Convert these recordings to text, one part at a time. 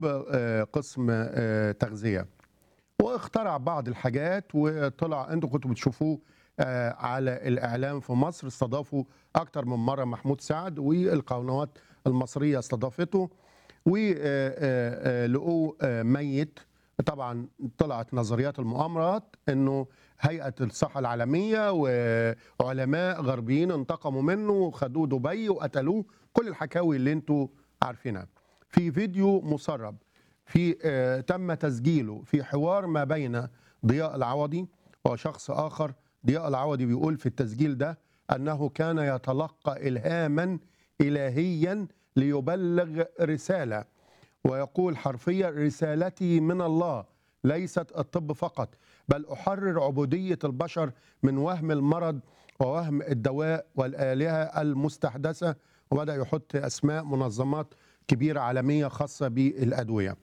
آه، قسم آه، تغذيه واخترع بعض الحاجات وطلع انتوا كنتوا بتشوفوه آه، على الاعلام في مصر استضافوا اكتر من مره محمود سعد والقنوات المصريه استضافته ولقوه ميت طبعا طلعت نظريات المؤامرات انه هيئه الصحه العالميه وعلماء غربيين انتقموا منه وخدوه دبي وقتلوه كل الحكاوي اللي انتوا عارفينها في فيديو مسرب في آه، تم تسجيله في حوار ما بين ضياء العوضي وشخص اخر ضياء العوضي بيقول في التسجيل ده انه كان يتلقى الهاما الهيا ليبلغ رساله ويقول حرفيا رسالتي من الله ليست الطب فقط بل احرر عبوديه البشر من وهم المرض ووهم الدواء والالهه المستحدثه وبدا يحط اسماء منظمات كبيره عالميه خاصه بالادويه.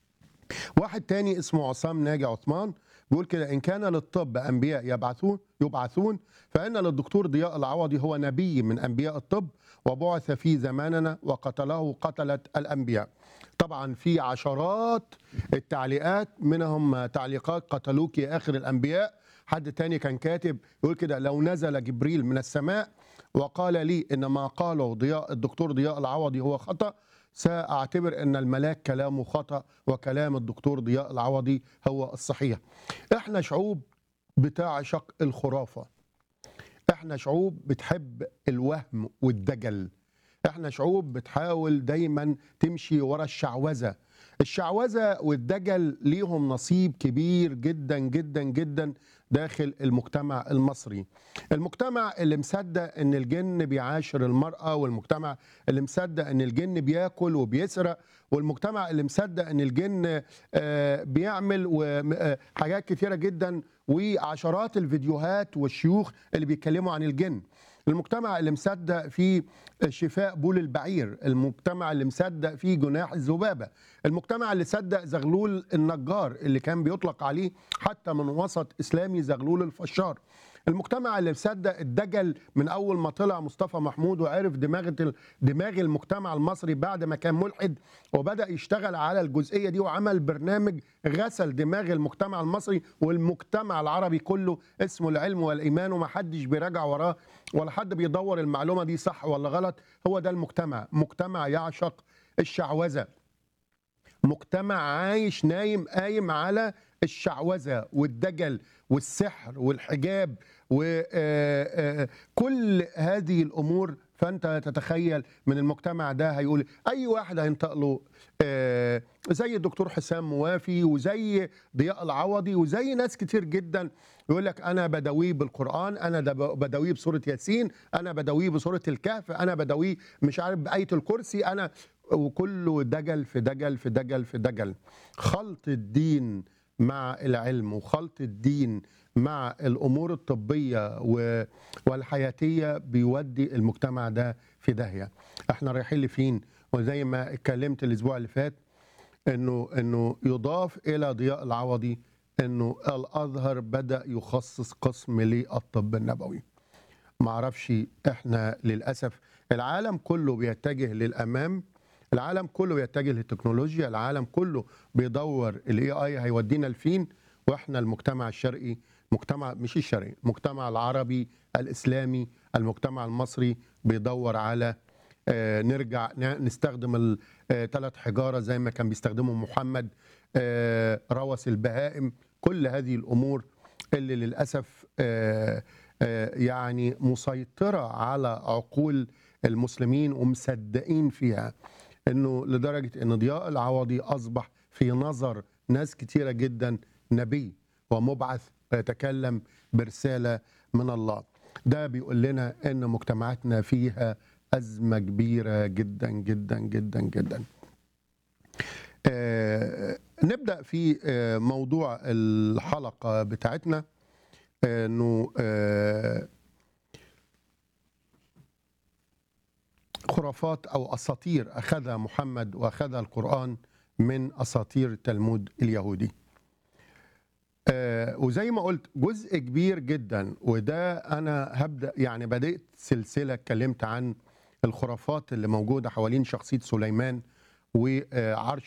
واحد تاني اسمه عصام ناجي عثمان بيقول كده ان كان للطب انبياء يبعثون يبعثون فان للدكتور ضياء العوضي هو نبي من انبياء الطب وبعث في زماننا وقتله قتله الانبياء. طبعا في عشرات التعليقات منهم تعليقات قتلوك يا اخر الانبياء حد تاني كان كاتب يقول كده لو نزل جبريل من السماء وقال لي ان ما قاله ضياء الدكتور ضياء العوضي هو خطأ ساعتبر ان الملاك كلامه خطأ وكلام الدكتور ضياء العوضي هو الصحيح. احنا شعوب بتعشق الخرافه. احنا شعوب بتحب الوهم والدجل. احنا شعوب بتحاول دايما تمشي ورا الشعوذه. الشعوذه والدجل ليهم نصيب كبير جدا جدا جدا داخل المجتمع المصري. المجتمع اللي مصدق ان الجن بيعاشر المراه والمجتمع اللي مصدق ان الجن بياكل وبيسرق والمجتمع اللي مصدق ان الجن آه، بيعمل وم- آه، حاجات كتيره جدا وعشرات الفيديوهات والشيوخ اللي بيتكلموا عن الجن. المجتمع اللي مصدق في شفاء بول البعير المجتمع اللي مصدق في جناح الذبابة المجتمع اللي صدق زغلول النجار اللي كان بيطلق عليه حتى من وسط إسلامي زغلول الفشار المجتمع اللي مصدق الدجل من اول ما طلع مصطفى محمود وعرف دماغ دماغ المجتمع المصري بعد ما كان ملحد وبدا يشتغل على الجزئيه دي وعمل برنامج غسل دماغ المجتمع المصري والمجتمع العربي كله اسمه العلم والايمان وما حدش بيراجع وراه ولا حد بيدور المعلومه دي صح ولا غلط هو ده المجتمع مجتمع يعشق الشعوذه مجتمع عايش نايم قايم على الشعوذه والدجل والسحر والحجاب وكل هذه الامور فانت تتخيل من المجتمع ده هيقول اي واحد هينطق له آه، زي الدكتور حسام موافي وزي ضياء العوضي وزي ناس كتير جدا يقول لك انا بدويه بالقران انا دب- بدويه بسوره ياسين انا بدويه بسوره الكهف انا بدويه مش عارف بايه الكرسي انا وكله دجل في دجل في دجل في دجل خلط الدين مع العلم وخلط الدين مع الامور الطبيه و- والحياتيه بيودي المجتمع ده في داهيه احنا رايحين لفين وزي ما اتكلمت الاسبوع اللي فات انه انه يضاف الى ضياء العوضي انه الازهر بدا يخصص قسم للطب النبوي معرفش احنا للاسف العالم كله بيتجه للامام العالم كله بيتجه للتكنولوجيا العالم كله بيدور الاي اي هيودينا لفين واحنا المجتمع الشرقي مجتمع مش الشرقي المجتمع العربي الاسلامي المجتمع المصري بيدور على آه، نرجع ن- نستخدم الثلاث حجاره زي ما كان بيستخدمهم محمد آه، روث البهائم كل هذه الامور اللي للاسف آه، آه، يعني مسيطره على عقول المسلمين ومصدقين فيها انه لدرجه ان ضياء العوضي اصبح في نظر ناس كتيره جدا نبي ومبعث ويتكلم برساله من الله ده بيقول لنا ان مجتمعاتنا فيها ازمه كبيره جدا جدا جدا جدا آه، نبدا في آه، موضوع الحلقه بتاعتنا آه، انه آه، خرافات او اساطير اخذها محمد واخذها القران من اساطير التلمود اليهودي آه، وزي ما قلت جزء كبير جدا وده انا هبدا يعني بدات سلسله اتكلمت عن الخرافات اللي موجوده حوالين شخصيه سليمان وعرش